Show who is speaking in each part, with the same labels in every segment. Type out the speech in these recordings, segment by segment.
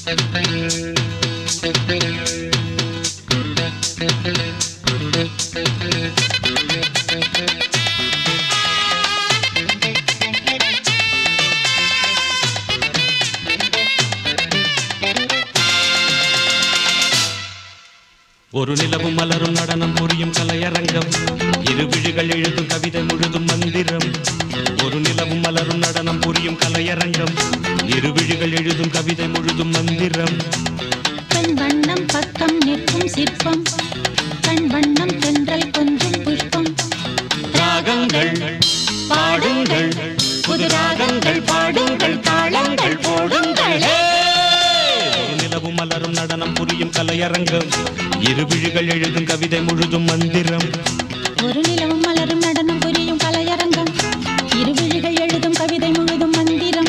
Speaker 1: ஒரு நிலவும் மலரும் நடனம் புரியும் கலையரங்கம் இரு விழிகள் எழுதும் கவிதை முழுதும் மந்திரம் ஒரு நிலவும் மலரும் நடனம் புரியும் கலையரங்கம் இரு விழிகள் எழுதும் கவிதை முழுதும் மந்திரம்
Speaker 2: பெண் வண்ணம் பக்கம் நிற்கும் சிற்பம் கண் வண்ணம் தென்றல் கொஞ்சம் புஷ்பம்
Speaker 1: ராகங்கள் பாடுங்கள் புது ராகங்கள் பாடுங்கள் தாளங்கள் போடுங்களே ஒரு நிலவும் மலரும் நடனம் புரியும் கலையரங்கம் இரு விழிகள் எழுதும் கவிதை முழுதும் மந்திரம்
Speaker 2: ஒரு நிலவும் மலரும் நடனம் புரியும் கலையரங்கம் இரு விழிகள் எழுதும் கவிதை முழுதும் மந்திரம்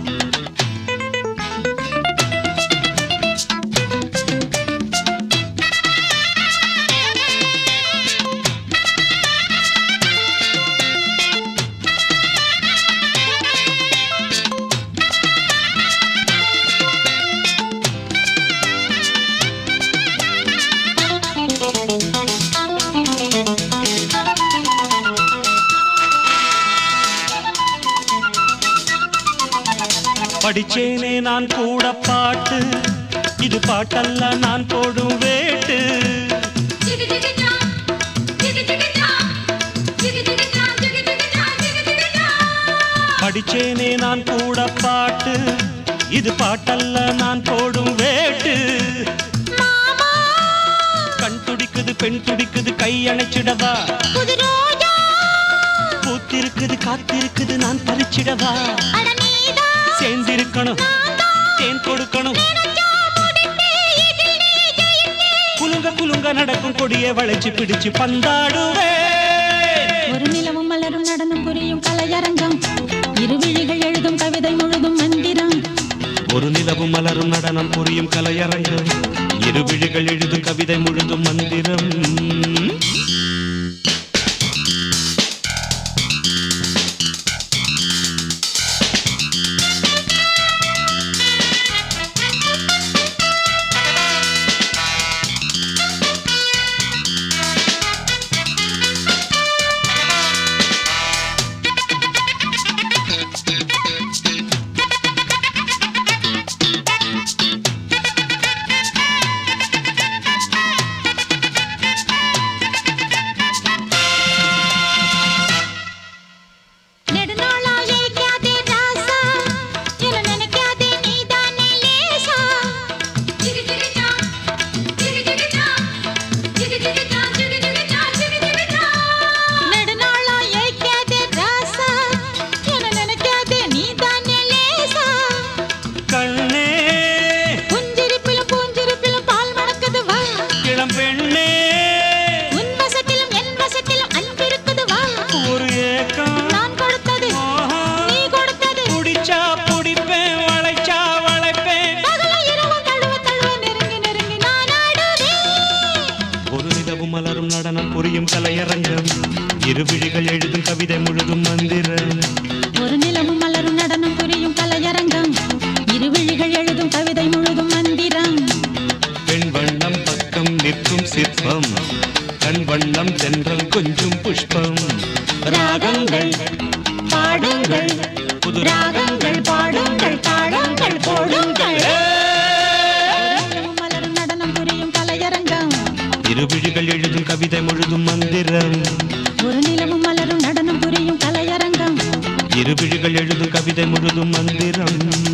Speaker 1: படிச்சேனே நான் கூட பாட்டு இது பாட்டல்ல நான் போடும் வேட்டு படிச்சேனே நான் கூட பாட்டு இது பாட்டல்ல நான் போடும் வேட்டு கண் துடிக்குது பெண் துடிக்குது கை அணைச்சிடவா
Speaker 2: புது ரோஜா
Speaker 1: பூத்திருக்குது காத்திருக்குது நான் பறிச்சிடவா
Speaker 2: அட நீதான்
Speaker 1: சேர்ந்திருக்கணும் தேன் கொடுக்கணும் குலுங்க குலுங்க நடக்கும் கொடியை வளைச்சு பிடிச்சு பந்தாடுவே
Speaker 2: ஒரு நிலவும் மலரும் நடனம் புரியும் கலையரங்கம் இரு விழிகள் எழுதும் கவிதை முழுதும் மந்திரம்
Speaker 1: ஒரு நிலவும் மலரும் நடனம் புரியும் கலையரங்கம் இரு விழிகள் எழுதும் கவிதை முழுதும் மந்திரம்
Speaker 2: நெடுநாளா ஏய்க்காதே ராசா என நினைக்காதே நீதானே லேசா நெடுநாளா ஏய்க்காதே ராசா என நினைக்காதே நீதானே லேசா
Speaker 1: கண்ணே
Speaker 2: புஞ்சிரிப்பிலும் பூஞ்சிரிப்பிலும் பால் மணக்குது வா
Speaker 1: இளம் பெண்ணே
Speaker 2: உன் வசத்திலும் என் வசத்திலும் அன்பிருக்குது வா
Speaker 1: ஒரு ஏக்கம்
Speaker 2: நான் கொடுத்தது
Speaker 1: ஆஹா.
Speaker 2: நீ கொடுத்தது
Speaker 1: புடிச்சா புடிப்பேன் வளைச்சா வளைப்பேன்
Speaker 2: பகலும் இரவும் தழுவ தழுவ நெருங்கி நெருங்கி நான் ஆடுவேன்
Speaker 1: ஒரு நிலவும் மலரும் நடனம் புரியும் கலையரங்கம் இரு விழிகள் எழுதும் கவிதை முழுதும் மந்திரம்
Speaker 2: ஒரு நிலவும் மலரும் நடனம் புரியும் கலையரங்கம் இரு விழிகள் எழுதும் கவிதை முழுதும் மந்திரம்
Speaker 1: பெண் வண்ணம் பக்கம் நிற்கும் சிற்பம் கண் வண்ணம் தென்றல் கொஞ்சம் புஷ்பம் ராகங்கள்
Speaker 2: பாடுங்கள்
Speaker 1: புது
Speaker 2: ராகங்கள் பாடுங்கள் தாளங்கள் போடுங்கள்
Speaker 1: ஏய்!
Speaker 2: நிலவும் மலரும் நடனம் புரியும் கலையரங்கம்
Speaker 1: இரு விழிகள் எழுதும் கவிதை முழுதும் மந்திரம்
Speaker 2: ஒரு நிலவும் மலரும் நடனம் புரியும் கலையரங்கம்
Speaker 1: இரு விழிகள் எழுதும் கவிதை முழுதும் மந்திரம்